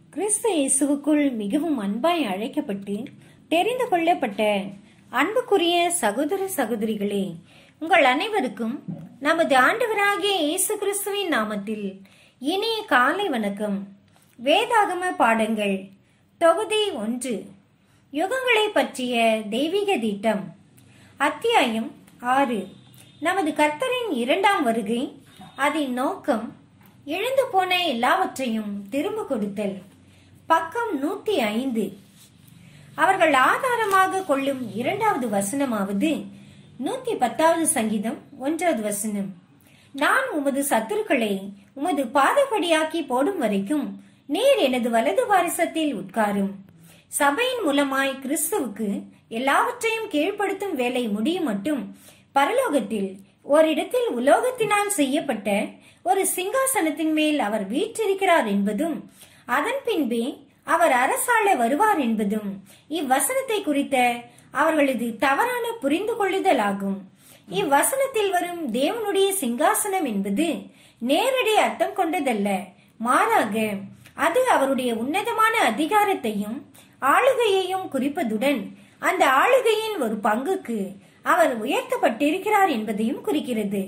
கிறிஸ்து இயேசுவுக்குள் மிகவும் அன்பாய் அழைக்கப்பட்டு தெரிந்து கொள்ளப்பட்ட அன்புக்குரிய சகோதர சகோதரிகளே உங்கள் அனைவருக்கும் நமது ஆண்டவராகிய இயேசு கிறிஸ்துவின் நாமத்தில் இனிய காலை வணக்கம் வேதாகம பாடங்கள் தொகுதி ஒன்று யுகங்களை பற்றிய தெய்வீக தீட்டம் அத்தியாயம் ஆறு நமது கர்த்தரின் இரண்டாம் வருகை அதன் நோக்கம் இழந்து போன எல்லாவற்றையும் திரும்ப கொடுத்தல் பக்கம் நூத்தி ஐந்து அவர்கள் ஆதாரமாக கொள்ளும் இரண்டாவது வசனமாவது நூத்தி பத்தாவது சங்கீதம் ஒன்றாவது வசனம் நான் உமது சத்துருக்களை உமது பாதப்படியாக்கி போடும் வரைக்கும் நீர் எனது வலது வாரிசத்தில் உட்காரும் சபையின் மூலமாய் கிறிஸ்துவுக்கு எல்லாவற்றையும் கீழ்ப்படுத்தும் வேலை முடியும் மட்டும் பரலோகத்தில் ஓரிடத்தில் உலோகத்தினால் செய்யப்பட்ட ஒரு சிங்காசனத்தின் மேல் அவர் வீற்றிருக்கிறார் என்பதும் அதன் பின்பே அவர் அரசாள வருவார் என்பதும் இவ்வசனத்தை குறித்த அவர்களது தவறான புரிந்து கொள்ளுதல் ஆகும் இவ்வசனத்தில் வரும் தேவனுடைய சிங்காசனம் என்பது நேரடி அர்த்தம் கொண்டதல்ல மாறாக அது அவருடைய உன்னதமான அதிகாரத்தையும் ஆளுகையையும் குறிப்பதுடன் அந்த ஆளுகையின் ஒரு பங்குக்கு அவர் உயர்த்தப்பட்டிருக்கிறார் என்பதையும் குறிக்கிறது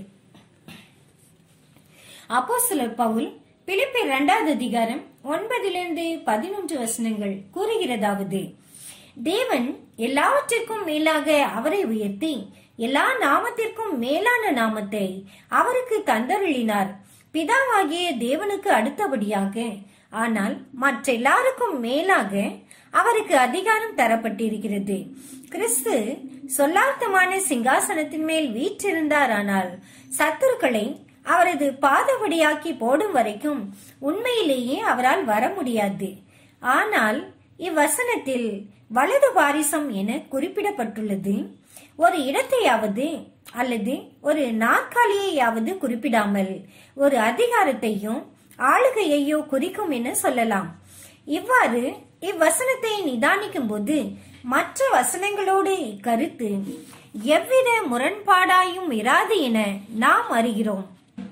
அப்போஸ்தலர் பவுல் பிலிப்பி இரண்டாவது அதிகாரம் ஒன்பதிலிருந்து பதினொன்று வசனங்கள் கூறுகிறதாவது தேவன் எல்லாவற்றிற்கும் மேலாக அவரை உயர்த்தி எல்லா நாமத்திற்கும் மேலான நாமத்தை அவருக்கு தந்தருளினார் பிதாவாகிய தேவனுக்கு அடுத்தபடியாக ஆனால் மற்ற எல்லாருக்கும் மேலாக அவருக்கு அதிகாரம் தரப்பட்டிருக்கிறது கிறிஸ்து சொல்லார்த்தமான சிங்காசனத்தின் மேல் வீற்றிருந்தாரானால் சத்துருக்களை அவரது பாதபடியாக்கி போடும் வரைக்கும் உண்மையிலேயே அவரால் வர முடியாது ஆனால் இவ்வசனத்தில் வலது வாரிசம் என குறிப்பிடப்பட்டுள்ளது ஒரு இடத்தையாவது அல்லது ஒரு நாற்காலியையாவது குறிப்பிடாமல் ஒரு அதிகாரத்தையும் ஆளுகையையோ குறிக்கும் என சொல்லலாம் இவ்வாறு இவ்வசனத்தை நிதானிக்கும் போது மற்ற வசனங்களோடு இக்கருத்து எவ்வித முரண்பாடாயும் இராது என நாம் அறிகிறோம்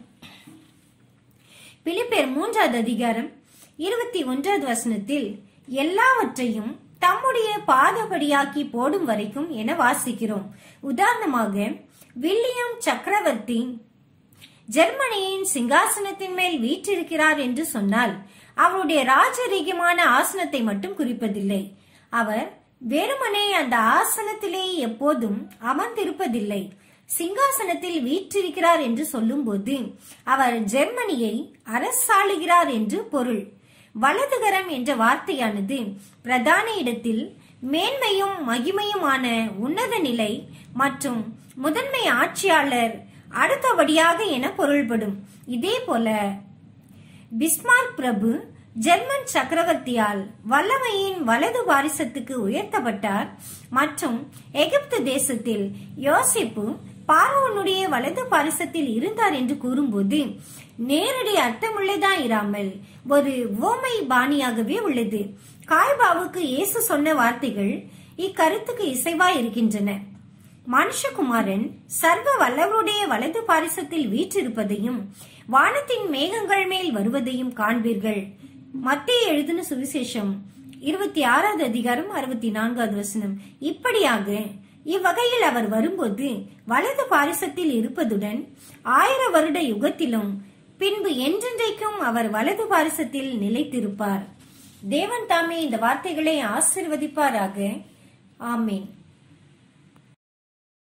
பிலிப்பேர் மூன்றாவது அதிகாரம் இருபத்தி ஒன்றாவது வசனத்தில் எல்லாவற்றையும் தம்முடைய பாதபடியாக்கி போடும் வரைக்கும் என வாசிக்கிறோம் உதாரணமாக வில்லியம் சக்கரவர்த்தி ஜெர்மனியின் சிங்காசனத்தின் மேல் வீற்றிருக்கிறார் என்று சொன்னால் அவருடைய ராஜரீகமான ஆசனத்தை மட்டும் குறிப்பதில்லை அவர் வெறுமனே அந்த ஆசனத்திலே எப்போதும் அமர்ந்திருப்பதில்லை சிங்காசனத்தில் வீற்றிருக்கிறார் என்று சொல்லும்போது அவர் ஜெர்மனியை அரசாளுகிறார் என்று பொருள் வலதுகரம் என்ற வார்த்தையானது பிரதான இடத்தில் மேன்மையும் மகிமையுமான உன்னத நிலை மற்றும் முதன்மை ஆட்சியாளர் அடுத்தபடியாக என பொருள்படும் இதே போல பிஸ்மார்க் பிரபு ஜெர்மன் சக்கரவர்த்தியால் வல்லமையின் வலது வாரிசத்துக்கு உயர்த்தப்பட்டார் மற்றும் எகிப்து தேசத்தில் யோசிப்பு பார்வோனுடைய வலது பாரிசத்தில் இருந்தார் என்று கூறும்போது நேரடி அர்த்தமுள்ளதா இராமல் ஒரு ஓமை பாணியாகவே உள்ளது காய்பாவுக்கு இயேசு சொன்ன வார்த்தைகள் இக்கருத்துக்கு இசைவா இருக்கின்றன மனுஷகுமாரன் சர்வ வல்லவருடைய வலது பாரிசத்தில் வீற்றிருப்பதையும் வானத்தின் மேகங்கள் மேல் வருவதையும் காண்பீர்கள் மத்திய எழுதின சுவிசேஷம் இருபத்தி ஆறாவது அதிகாரம் அறுபத்தி நான்காவது வசனம் இப்படியாக இவ்வகையில் அவர் வரும்போது வலது பாரிசத்தில் இருப்பதுடன் ஆயிர வருட யுகத்திலும் பின்பு என்றென்றைக்கும் அவர் வலது பாரிசத்தில் நிலைத்திருப்பார் தேவன் தாமே இந்த வார்த்தைகளை ஆசிர்வதிப்பாராக ஆமீன்